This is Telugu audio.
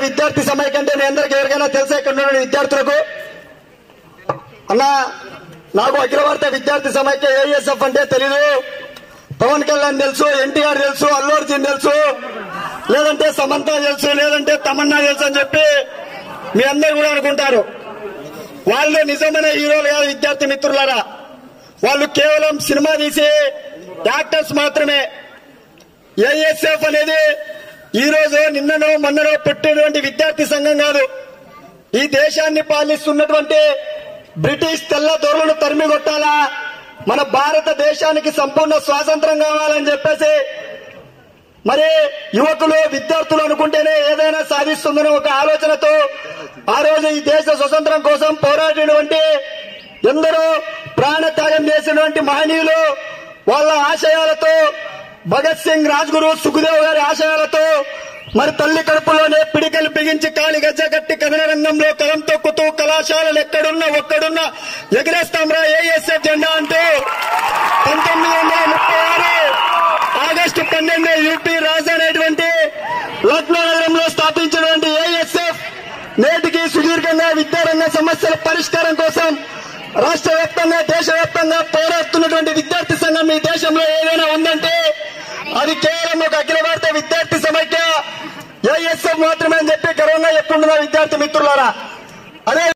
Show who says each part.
Speaker 1: విద్యార్థి సమైక్య అంటే మీ అందరికి ఎవరికైనా తెలుసా ఇక్కడ ఉన్న విద్యార్థులకు అన్నా నాకు అఖిల భారత విద్యార్థి సమైక్య ఏఎస్ఎఫ్ అంటే తెలీదు పవన్ కళ్యాణ్ తెలుసు ఎన్టీఆర్ తెలుసు అల్లు అర్జున్ తెలుసు లేదంటే సమంత తెలుసు లేదంటే తమన్నా తెలుసు అని చెప్పి మీ అందరు కూడా అనుకుంటారు వాళ్ళు నిజమైన హీరోలు కాదు విద్యార్థి మిత్రులారా వాళ్ళు కేవలం సినిమా తీసి యాక్టర్స్ మాత్రమే ఏఎస్ఎఫ్ అనేది ఈ రోజు నిన్ననో మొన్ననో పుట్టినటువంటి విద్యార్థి సంఘం కాదు ఈ దేశాన్ని పాలిస్తున్నటువంటి బ్రిటిష్ తెల్ల దొరలను తరిమి కొట్టాలా మన భారతదేశానికి సంపూర్ణ స్వాతంత్రం కావాలని చెప్పేసి మరి యువకులు విద్యార్థులు అనుకుంటేనే ఏదైనా సాధిస్తుందనే ఒక ఆలోచనతో ఆ రోజు ఈ దేశ స్వతంత్రం కోసం పోరాడినటువంటి ఎందరో ప్రాణ త్యాగం చేసినటువంటి మహనీయులు వాళ్ళ ఆశయాలతో భగత్ సింగ్ రాజ్గురు సుఖదేవ్ గారి ఆశయాలతో మరి తల్లి కడుపులోనే పిడికలు బిగించి కాలి గజ్జ కట్టి కథన రంగంలో కలం తొక్కుతూ కళాశాలలు ఎక్కడున్నా ఒక్కడున్నా ఎగరేస్తాంరా ఏఎస్ఎఫ్ జెండా అంటూ పంతొమ్మిది వందల ముప్పై ఆరు ఆగస్టు పన్నెండు యూపీ రాజధాని లక్నో నగరంలో స్థాపించినటువంటి ఏఎస్ఎఫ్ నేటికి సుదీర్ఘంగా విద్యారంగ సమస్యల పరిష్కారం కోసం రాష్ట్ర వ్యాప్తంగా దేశవ్యాప్తంగా పోరాడుతున్నటువంటి విద్యార్థి సంఘం ఈ దేశంలో ఏదైనా ఉందంటే అది కేవలం ఒక అఖిల భారత విద్యార్థి సమైక్య ఏఎస్ఎఫ్ మాత్రమే అని చెప్పి గర్వంగా చెప్పుకుంటున్న విద్యార్థి మిత్రులారా అదే